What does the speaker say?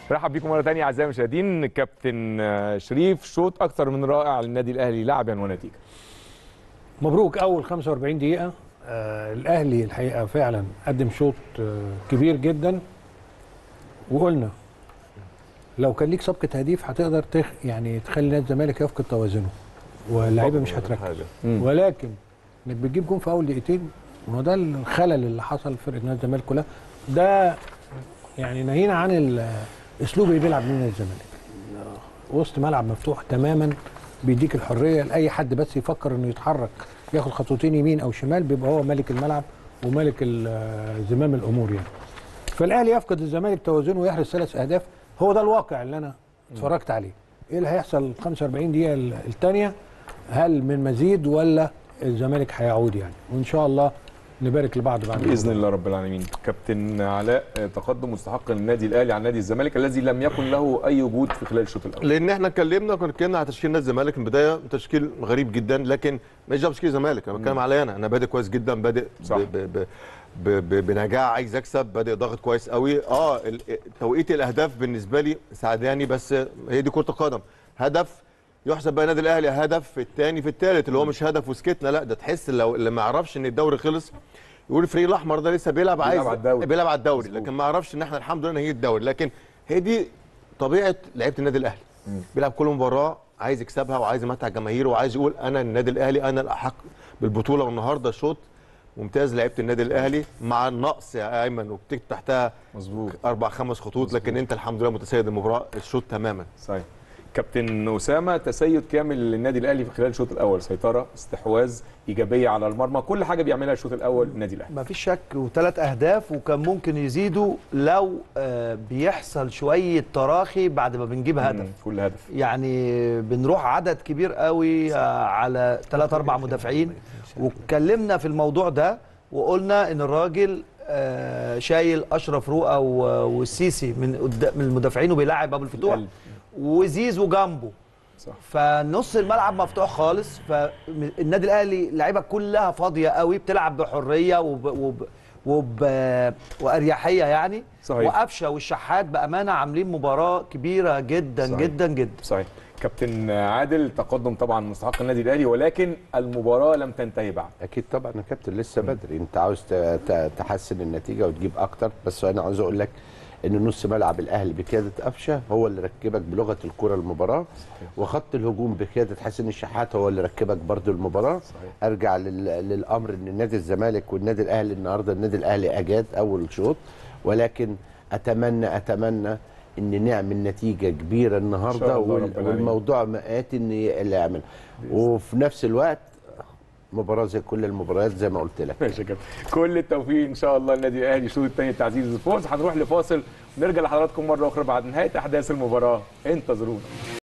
رحب بيكم مره ثانيه اعزائي المشاهدين كابتن آه، شريف شوط اكثر من رائع للنادي الاهلي لعبا ونتيجه مبروك اول 45 دقيقه آه الاهلي الحقيقه فعلا قدم شوط آه كبير جدا وقلنا لو كان ليك سبقه هديف هتقدر تخ يعني تخلي نادي الزمالك يفقد توازنه واللعيبه مش هتركز مم. ولكن انك بتجيب جون في اول دقيقتين وهو ده الخلل اللي حصل في فرقه نادي الزمالك كلها ده يعني ناهينا عن الاسلوب اللي بيلعب بيه نادي الزمالك وسط ملعب مفتوح تماما بيديك الحريه لاي حد بس يفكر انه يتحرك ياخد خطوتين يمين او شمال بيبقى هو ملك الملعب وملك ال- زمام الامور يعني فالاهلي يفقد الزمالك توازنه ويحرز ثلاث اهداف هو ده الواقع اللي انا اتفرجت عليه ايه اللي هيحصل ال 45 دقيقه الثانيه هل من مزيد ولا الزمالك هيعود يعني وان شاء الله نبارك لبعض بعد باذن الله رب العالمين كابتن علاء آه، تقدم مستحق للنادي الاهلي عن نادي الزمالك الذي لم يكن له اي وجود في خلال الشوط الاول لان احنا اتكلمنا كنا اتكلمنا على تشكيل نادي الزمالك من البدايه تشكيل غريب جدا لكن مش ده تشكيل الزمالك انا بتكلم عليا انا انا بادئ كويس جدا بادئ صح. ب- ب- ب- ب- ب- بنجاح عايز اكسب بادئ ضاغط كويس قوي اه ال- توقيت الاهداف بالنسبه لي ساعداني بس هي دي كره القدم هدف يحسب بقى النادي الاهلي هدف في الثاني في الثالث اللي هو مش هدف وسكتنا لا ده تحس لو اللي ما يعرفش ان الدوري خلص يقول الفريق الاحمر ده لسه بيلعب عايز على الدوري. بيلعب على الدوري مظبوط. لكن ما يعرفش ان احنا الحمد لله نهي الدوري لكن هي دي طبيعه لعيبه النادي الاهلي بيلعب كل مباراه عايز يكسبها وعايز يمتع جماهيره وعايز يقول انا النادي الاهلي انا الاحق بالبطوله والنهارده شوط ممتاز لعيبه النادي الاهلي مع النقص يا ايمن وبتكتب تحتها مظبوط اربع خمس خطوط لكن انت الحمد لله متسيد المباراه الشوط تماما صحيح كابتن اسامه تسيد كامل للنادي الاهلي في خلال الشوط الاول سيطره استحواذ ايجابيه على المرمى كل حاجه بيعملها الشوط الاول النادي الاهلي ما فيش شك وثلاث اهداف وكان ممكن يزيدوا لو آه، بيحصل شويه تراخي بعد ما بنجيب هدف مم، كل هدف يعني بنروح عدد كبير قوي آه، على ثلاث اربع مدافعين واتكلمنا في الموضوع ده وقلنا ان الراجل آه، شايل اشرف رؤى و- والسيسي من قدام من المدافعين وبيلاعب ابو الفتوح القلب. وزيزو جنبه صح فنص الملعب مفتوح خالص فالنادي الاهلي اللعيبه كلها فاضيه قوي بتلعب بحريه وب وب وب واريحيه يعني صحيح. وقفشه والشحات بامانه عاملين مباراه كبيره جدا صحيح. جدا جدا صحيح كابتن عادل تقدم طبعا مستحق النادي الاهلي ولكن المباراه لم تنتهي بعد اكيد طبعا يا كابتن لسه بدري انت عاوز ت- ت- تحسن النتيجه وتجيب اكتر بس انا عاوز اقول لك ان نص ملعب الاهلي بقياده قفشه هو اللي ركبك بلغه الكره المباراه وخط الهجوم بقياده حسين الشحات هو اللي ركبك برضو المباراه صحيح. ارجع لل... للامر ان نادي الزمالك والنادي الاهلي النهارده النادي الاهلي اجاد اول شوط ولكن اتمنى اتمنى ان نعمل نتيجه كبيره إن النهارده شاء الله وال... رب العالمين. والموضوع مآت ان اللي يعمل وفي نفس الوقت مباراه زي كل المباريات زي ما قلت لك ماشي يا كابتن كل التوفيق ان شاء الله للنادي الاهلي الشوط الثاني تعزيز الفوز هنروح لفاصل ونرجع لحضراتكم مره اخرى بعد نهايه احداث المباراه انتظرونا